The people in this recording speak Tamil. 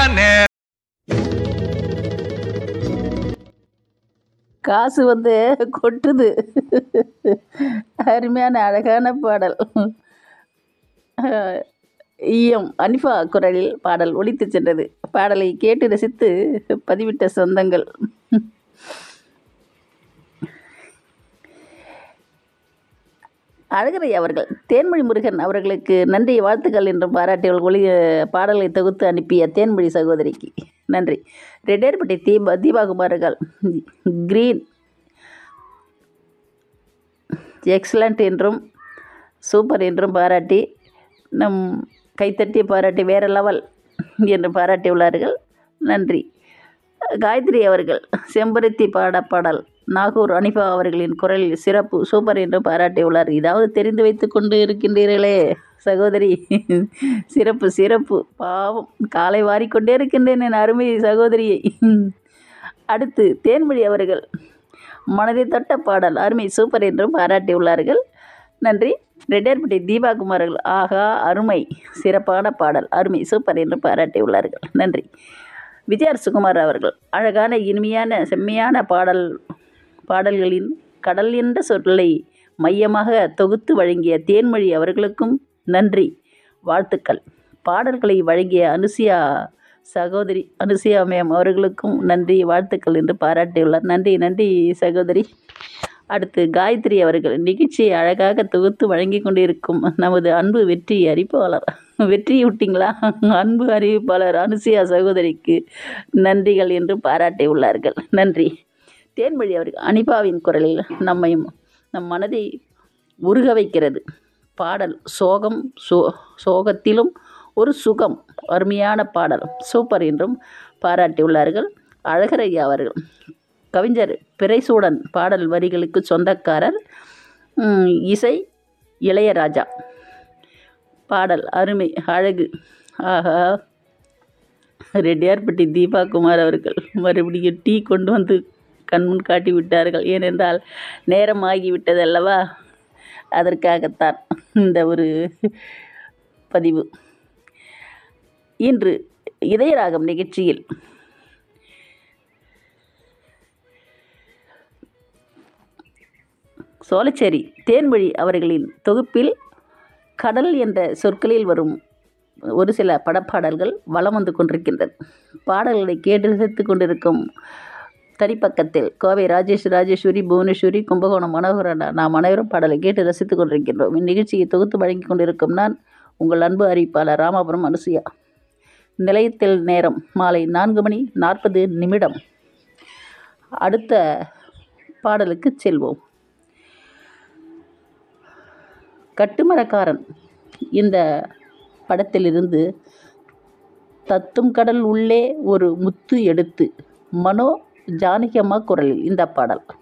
நே காசு வந்து கொட்டுது அருமையான அழகான பாடல் ஈயம் அனிஃபா குரலில் பாடல் ஒலித்து சென்றது பாடலை கேட்டு ரசித்து பதிவிட்ட சொந்தங்கள் அழகரை அவர்கள் தேன்மொழி முருகன் அவர்களுக்கு நன்றி வாழ்த்துக்கள் என்றும் பாராட்டியவர்கள் ஒளி பாடலை தொகுத்து அனுப்பிய தேன்மொழி சகோதரிக்கு நன்றி ரெட்டேர்பட்டி தீபா தீபாகுமார்கள் கிரீன் எக்ஸலண்ட் என்றும் சூப்பர் என்றும் பாராட்டி நம் கைத்தட்டி பாராட்டி வேற லெவல் என்று பாராட்டியுள்ளார்கள் நன்றி காயத்ரி அவர்கள் செம்பருத்தி பாட பாடல் நாகூர் அனிபா அவர்களின் குரலில் சிறப்பு சூப்பர் என்று பாராட்டியுள்ளார் இதாவது தெரிந்து வைத்து கொண்டு இருக்கின்றீர்களே சகோதரி சிறப்பு சிறப்பு பாவம் காலை வாரிக்கொண்டே இருக்கின்றேன் என் அருமை சகோதரியை அடுத்து தேன்மொழி அவர்கள் மனதை தொட்ட பாடல் அருமை சூப்பர் என்றும் பாராட்டியுள்ளார்கள் நன்றி ரெட்டேர்பட்டி தீபாகுமார் அவர்கள் ஆகா அருமை சிறப்பான பாடல் அருமை சூப்பர் என்று பாராட்டியுள்ளார்கள் நன்றி விஜயார் சுகுமார் அவர்கள் அழகான இனிமையான செம்மையான பாடல் பாடல்களின் கடல் என்ற சொல்லை மையமாக தொகுத்து வழங்கிய தேன்மொழி அவர்களுக்கும் நன்றி வாழ்த்துக்கள் பாடல்களை வழங்கிய அனுசியா சகோதரி அனுசியா மேம் அவர்களுக்கும் நன்றி வாழ்த்துக்கள் என்று பாராட்டியுள்ளார் நன்றி நன்றி சகோதரி அடுத்து காயத்ரி அவர்கள் நிகழ்ச்சியை அழகாக தொகுத்து வழங்கி கொண்டிருக்கும் நமது அன்பு வெற்றி அறிவிப்பாளர் வெற்றி விட்டீங்களா அன்பு அறிவிப்பாளர் அனுசியா சகோதரிக்கு நன்றிகள் என்று பாராட்டியுள்ளார்கள் நன்றி தேன்மொழி அவர்கள் அனிபாவின் குரலில் நம்மையும் நம் மனதை உருக வைக்கிறது பாடல் சோகம் சோ சோகத்திலும் ஒரு சுகம் அருமையான பாடல் சூப்பர் என்றும் பாராட்டியுள்ளார்கள் அழகரையா அவர்கள் கவிஞர் பிறைசூடன் பாடல் வரிகளுக்கு சொந்தக்காரர் ம், இசை இளையராஜா பாடல் அருமை அழகு ஆஹா ரெட்டியார்பட்டி தீபா குமார் அவர்கள் மறுபடியும் டீ கொண்டு வந்து கண்முன் காட்டி விட்டார்கள் ஏனென்றால் நேரம் ஆகிவிட்டது அல்லவா அதற்காகத்தான் இந்த ஒரு பதிவு இன்று இதயராகம் நிகழ்ச்சியில் சோலைச்சேரி தேன்மொழி அவர்களின் தொகுப்பில் கடல் என்ற சொற்களில் வரும் ஒரு சில படப்பாடல்கள் வலம் வந்து கொண்டிருக்கின்றது பாடல்களை கேட்டு ரசித்துக் கொண்டிருக்கும் தனிப்பக்கத்தில் கோவை ராஜேஷ் ராஜேஸ்வரி புவனேஸ்வரி கும்பகோணம் மனோகரன் நாம் அனைவரும் பாடலை கேட்டு ரசித்துக் கொண்டிருக்கின்றோம் இந்நிகழ்ச்சியை தொகுத்து வழங்கிக் கொண்டிருக்கும் நான் உங்கள் அன்பு அறிவிப்பாளர் ராமாபுரம் அனுசுயா நிலையத்தில் நேரம் மாலை நான்கு மணி நாற்பது நிமிடம் அடுத்த பாடலுக்கு செல்வோம் கட்டுமரக்காரன் இந்த படத்திலிருந்து தத்தும் கடல் உள்ளே ஒரு முத்து எடுத்து மனோ ஜானகி அம்மா குரலில் இந்த பாடல்